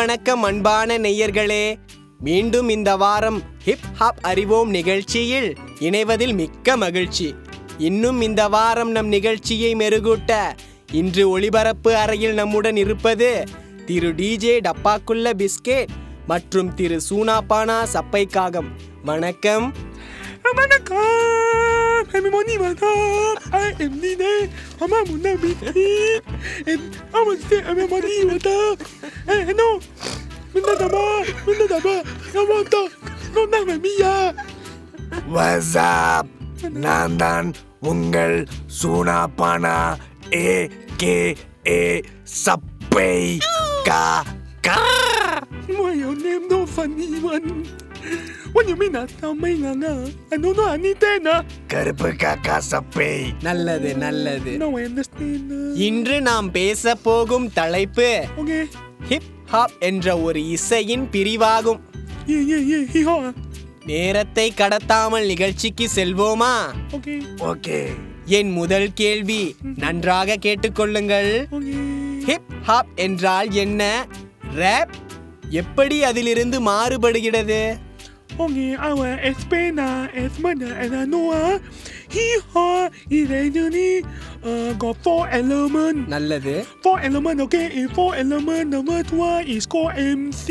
வணக்கம் அன்பான நெய்யர்களே மீண்டும் இந்த வாரம் ஹிப் ஹாப் அறிவோம் நிகழ்ச்சியில் இணைவதில் மிக்க மகிழ்ச்சி இன்னும் இந்த வாரம் நம் நிகழ்ச்சியை மெருகூட்ட இன்று ஒளிபரப்பு அறையில் நம்முடன் இருப்பது திரு டிஜே டப்பாக்குள்ள பிஸ்கெட் மற்றும் திரு சூனாபானா சப்பை காகம் வணக்கம் வணக்கம் Everybody வணக்கம் I am Nine அம்மா முன்ன மீட்டி and I will say everybody வணக்கம் Hey hello முன்ன தமா முன்ன தமா கமாட்டா நோனா மீயா What's up? நான் தான் உங்கள் சூனாபானா ஏ கே ஏ சப்பை கா கா Why your name no funny one What you mean ah Tamil நானா I don't know anything ah கருப்பு காக்கா சப்பை நல்லது நல்லது Now I understand ah. இன்று நாம் பேச போகும் தலைப்பு Okay ஹிப் ஹாப் என்ற ஒரு இசையின் பிரிவாகும் Yeah yeah yeah hee haw ah. நேரத்தை கடத்தாமல் நிகழ்ச்சிக்கு செல்வோமா Okay ஓகே என் முதல் கேள்வி நன்றாக கேட்டுக்கொள்ளுங்கள் Okay ஹிப் ஹாப் என்றால் என்ன ரேப் எப்படி அதிலிருந்து மாறுபடுகிறது Okay, I will explain uh, as much as I know. Uh, hee haw is actually uh, got four elements. நல்லது Four elements, okay? In four elements, the first one is called MC.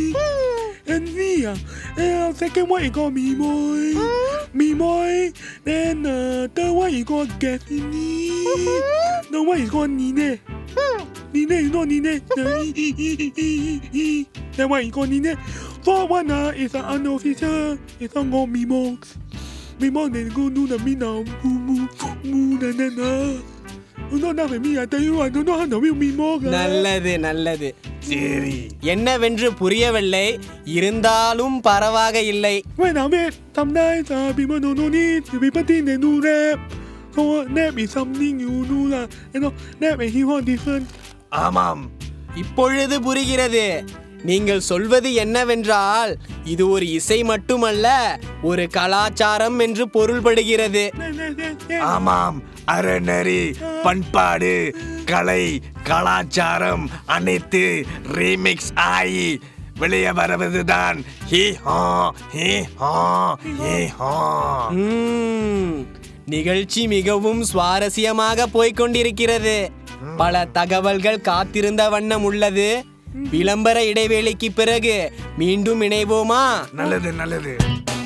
MC, uh, uh, second one is called Mimoy. Mimoy. Then uh, third one is called Gaffini. The one is called Nine. Nine, you know Nine? The e, e, e, e, e, e. That one is called Nine. Fourth one uh, is an unofficial. It's not called Mimos. Mimos, they go do the me now. Moo, moo, moo, na, na, na. You know that with me, I tell you, I don't know how to real Mimos. uh. நல்லது நல்லது சரி என்னவென்று புரியவில்லை இருந்தாலும் பரவாக இல்லை When I met, sometimes uh, people don't know this. People think they do rap. So rap is something you do lah. You know, rap and hip hop different. ஆமாம் இப்பொழுது புரிகிறது நீங்கள் சொல்வது என்னவென்றால் இது ஒரு இசை மட்டுமல்ல ஒரு கலாச்சாரம் என்று பொருள்படுகிறது ஆமாம் அறநெறி பண்பாடு கலை கலாச்சாரம் அனைத்து ரீமிக்ஸ் ஆகி வெளியே வருவதுதான் ஹி ஹா ஹி ஹா ஹி ஹா ம்ம். நிகழ்ச்சி மிகவும் சுவாரஸ்யமாக போய்க் கொண்டிருக்கிறது பல தகவல்கள் காத்திருந்த வண்ணம் உள்ளது விளம்பர இடைவேளைக்கு பிறகு மீண்டும் இணைவோமா நல்லது நல்லது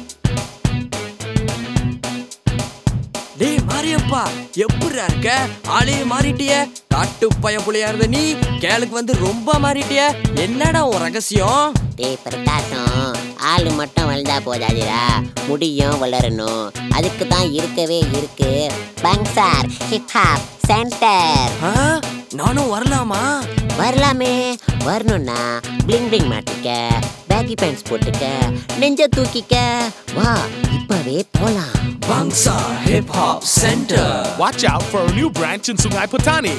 டேய் மாரியப்பா எப்படிடா இருக்க ஆளே மாறிட்டிய காட்டு பய புள்ளையா இருந்த நீ கேளுக்கு வந்து ரொம்ப மாறிட்டிய என்னடா உன் ரகசியம் டேய் பிரகாசம் ஆளு மட்டும் வளர்ந்தா போதாதுடா முடியும் வளரணும் அதுக்கு தான் இருக்கவே இருக்கு பங்சார் ஹிப்ஹாப் சென்டர் ஆ? நானும் வரலாமா வரலாமே வரணும்னா பிளிங் பிளிங் மாட்டிக்க பேக்கி பேண்ட்ஸ் போட்டுக்க நெஞ்ச தூக்கிக்க வா இப்பவே போலாம் பங்சா hip hop centre Watch out for a new branch in Sungai Petani.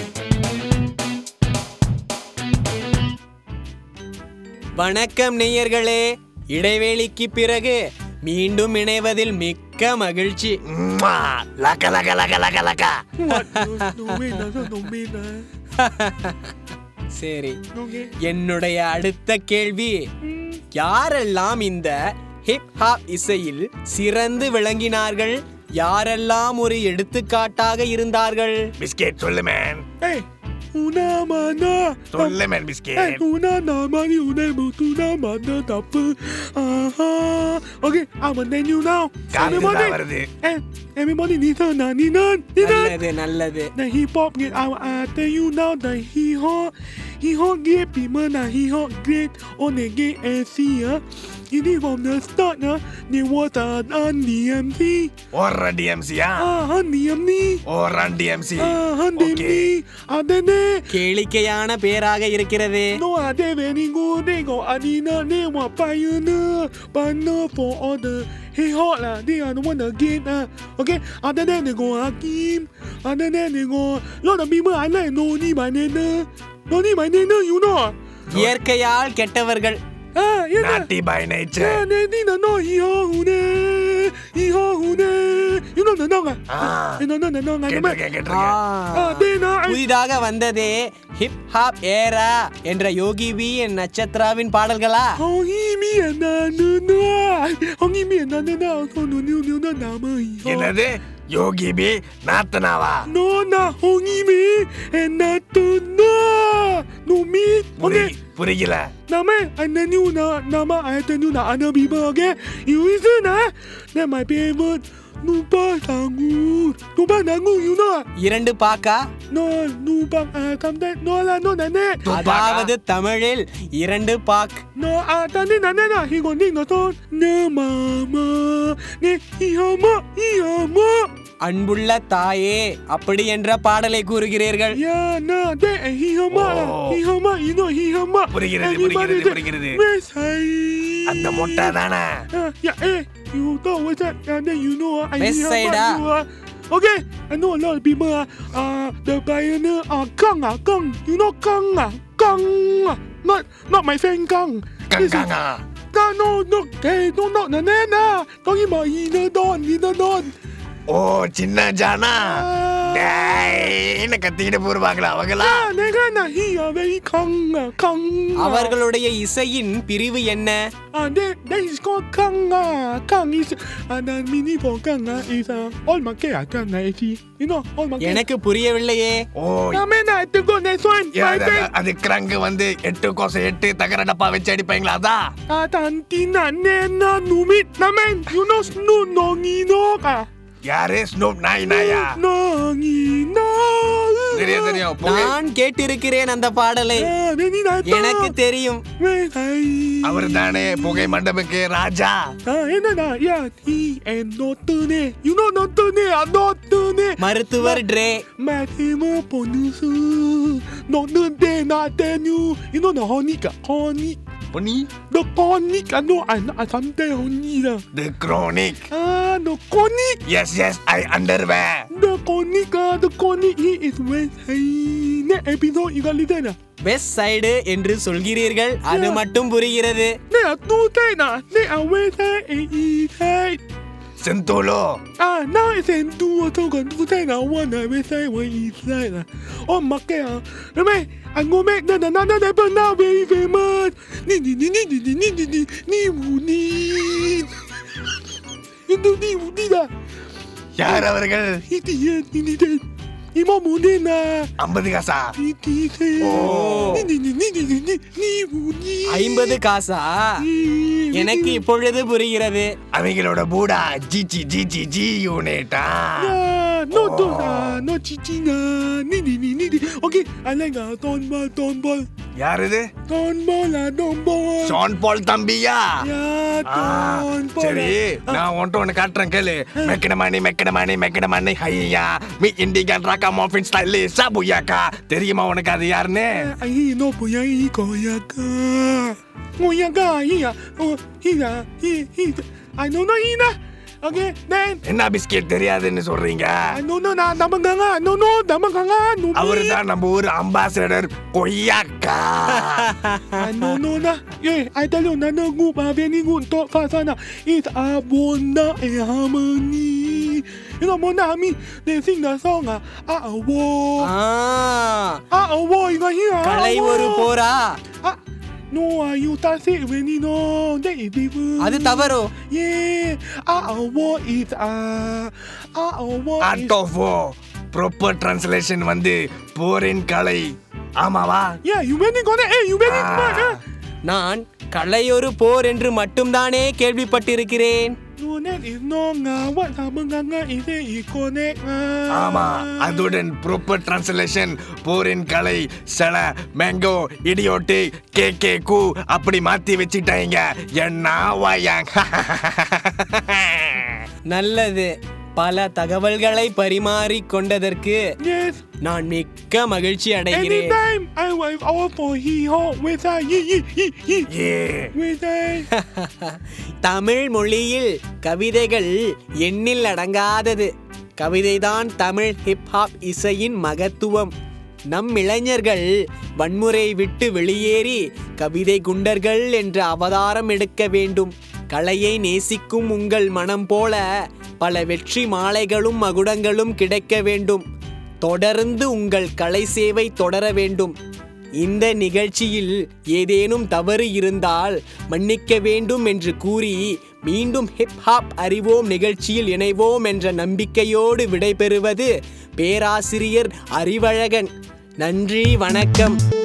வணக்கம் நேயர்களே இடைவேளைக்கு பிறகு மீண்டும் இணைவதில் மிக்க மகிழ்ச்சி ம்மா. லக லக லக லக லக What? No, no way, no, no, no way, nah. சரி Okay. என்னுடைய அடுத்த கேள்வி யாரெல்லாம் இந்த ஹிப் ஹாப் இசையில் சிறந்து விளங்கினார்கள் யாரெல்லாம் ஒரு எடுத்துக்காட்டாக இருந்தார்கள் பிஸ்கெட் சொல்லு மேன் Hey, una mana. சொல்லு man Hey, biscuit una namani, una mutuna mana tapu. Aha. Okay, I'm gonna name you now. காத்து Everybody, தான் வருது hey, everybody, Nina, na, Nina, Nina. நல்லது நல்லது The hip hop get I, I tell you now the hip hop hip hop get people na hip hop great on the get AC uh. You need from the start uh, they was uh, on the MC ஓடுற டிஎம்சியா ah on the MC ஓடுறான் TMC ah on the MC adene கேளிக்கையான பேராக இருக்கிறது no ade very good they go adina they want pioneer pioneer for all the hip hop lah they are the one that get uh. okay other than they go Hakim other than they go lot of people I like Noni my name Noni my name you know இயற்கையால் கெட்டவர்கள் ah yeah naughty by Yeah, nature they didn't know he ho hune, he ho hune, you know the nong ah. Ah. You know the nong ah. கேட்டிருக்கேன் ஆ. கேட்டிருக்கேன் Ah, then ah, I- புதிதாக வந்ததே hip hop era என்ற யோகி B என் நட்சத்திராவின் பாடல்களா Hongi mi na na na. Hongi mi na na na. So no no no no na ma. என்னது Yogi B நாத்தனாவா No na hongi mi and na to na. No mi. Okay. புரி- புரியல Nama ana new na nama ada new na ana biba okay. You listen ah. That my favorite. Nupa sangut. Nupa sangut you know. இரண்டு பாக்கா No nupa ah sometimes no lah no nane. அதாவது தமிழில் இரண்டு பாக் No ah tadi nane na he gon ding no ton. Ne mama. Ne ihama ihama. அன்புள்ள தாயே அப்படி என்ற பாடலை கூறுகிறீர்கள் Ya na de ihama lah. Oh. Ihama you know ihama. புரிகிறது, Everybody புரிகிறது, say, புரிகிறது. Where's I? அந்த மொட்டை தானே Ah, yeah, eh, you thought what's that? And then you know, ah, I West hear side, about ah. you, ah. Okay, I know a lot of people. Ah, uh, the pioneer, ah, Kang, ah, Kang. You know Kang, ah, Kang. ah. Not, not my friend Kang. This is- கங்காங்கா Kang, no, no, hey, no, no, no, no, no. Talking about Ina Don, Ina Don. ஓ சின்ன ஜானா Ah, டேய், என்ன கத்திக்கிட்டு போருவாங்களா அவங்களா ah, nigga, nah, he ah, very Kang, ah, Kang. ah. அவர்களுடைய இசையின் பிரிவு என்ன Ah, that, that is called Kang ah. Kang is, ah, the mini for Kang ah, is ah, all market ah, Kang ah, actually. You know, all market. எனக்கு புரியவில்லையே ஓ Nah, man, I have to go next one. A, My அது- friend. அது கிரங்கு வந்து எட்டு கோசம் எட்டு தகர டப்பா வச்சு அடிப்பாங்களா அதான் Ah, tantina, nena, numit, na man. You know, snu, nongi, no, ah. யாரு ஸ்னூப் நாய் நாயா Nongi, no. தெரியும் தெரியும் புகை நான் கேட்டிருக்கிறேன் அந்த பாடலை Ah, neni, na, ta. எனக்கு தெரியும் Wait, I. அவர் தானே புகை மண்டபுக்கு ராஜா Ah, ena, na, yeah, he and notune. You know, notune, ah, notune. மருத்துவர் Dre Mathema ponusu. Notune, na, tell you. You know, the honey, ah, honey. பொன்னி The conic, I know, I know, I sometimes honey, lah. The chronic Ah, the conic. S S I underway The conic, ah, the conic, he is West Side. Next episode, you got listen ah. West side என்று சொல்கிறீர்கள் அது மட்டும் புரிகிறது There are two sides ah. There are West Side and East Side. செந்தூலோ Ah, now it's in two also got two sides ah. One ah, West Side, one East Side ah. Oh, market ah. Remember, I go make the another level now very famous. Ni ni ni ni ni ni ni ni ni ni ni ni. Itu ni ni dah. யார் அவர்கள் Itu ya ni ni dah. Imam Mudin ah. ஐம்பது காசா Itu saya. Oh. Ni ni ni ni ni ni ni ni ni. ஐம்பது காசா எனக்கு இப்பொழுது புரிகிறது அவங்களோட பூடா ஜிச்சி ஜிச்சி ஜி யூனிட்டா Yeah, no Oh. those ah, no chichi na, ni ni ni ni ni. Okay, I like ah, don ball, don ball, யார் இது don ball ah, don ball. Sean Paul தம்பியா Yeah, ஆ, don ball. சரி ah. நான் ஒன்ட்டு ஒன்று காட்டுறேன் கேளு மெக்கடமானி மெக்கடமானி மெக்கடமானி ஹையா me இண்டிகன் Raqqa மாஃபின் ஸ்டைலி சாபுயாக்கா தெரியுமா உனக்கு அது யாருன்னு Ah, Ai no punya i koyaka. Koyaka iya. Oh, iya, i i. I know no ina. Okay, then என்ன பிஸ்கெட் தெரியாதுன்னு சொல்றீங்க I know no na damang ganga. No no damang ganga. No. அவரு தான் நம்ம ஊர் அம்பாசிடர் கொய்யாக்கா I know no na. Yeah, I tell you, nana group ah, very good talk fast na. It's Abona and Harmony. You know, Mona Harmony, they sing the song ah, ah, ah, war. Ah, Ah, ah, war, you got hear? ah, Kalai ah, ஒரு war. Bora Ah, no, ah, you can't say it when you know. That is different. அது தவறோ Yeah, ah, ah, war is ah, ah, ah, war art is. Of proper translation வந்து போரின் கலை ஆமாவா Yeah, you very got it. Hey, you very Ah. smart, huh? நான் கலையொரு போர் என்று மட்டும்தானே கேள்விப்பட்டிருக்கிறேன் No, that is no ah. What happened ganga is it you connect ah. ஆமா அதுடன் proper translation போரின் கலை சில மேங்கோ இடியோட்டு கே கே கூ அப்படி மாத்தி வச்சுட்டாங்க என்ன வாயாங் நல்லது பல தகவல்களை பரிமாறிக் கொண்டதற்கு Yes. நான் மிக்க மகிழ்ச்சி அடைகிறேன் Anytime I will all for he ho with a ye ye ye ye A with a Tamil மொழியில் கவிதைகள் எண்ணில் அடங்காதது கவிதைதான் தமிழ் ஹிப்ஹாப் இசையின் மகத்துவம் நம் இளைஞர்கள் வன்முறை விட்டு வெளியேறி கவிதை குண்டர்கள் என்ற அவதாரம் எடுக்க வேண்டும் கலையை நேசிக்கும் உங்கள் மனம் போல பல வெற்றி மாலைகளும் மகுடங்களும் கிடைக்க வேண்டும் தொடர்ந்து உங்கள் கலை சேவை தொடர வேண்டும் இந்த நிகழ்ச்சியில் ஏதேனும் தவறு இருந்தால் மன்னிக்க வேண்டும் என்று கூறி மீண்டும் ஹிப் ஹாப் அறிவோம் நிகழ்ச்சியில் இணைவோம் என்ற நம்பிக்கையோடு விடைபெறுவது பேராசிரியர் அறிவழகன் நன்றி வணக்கம்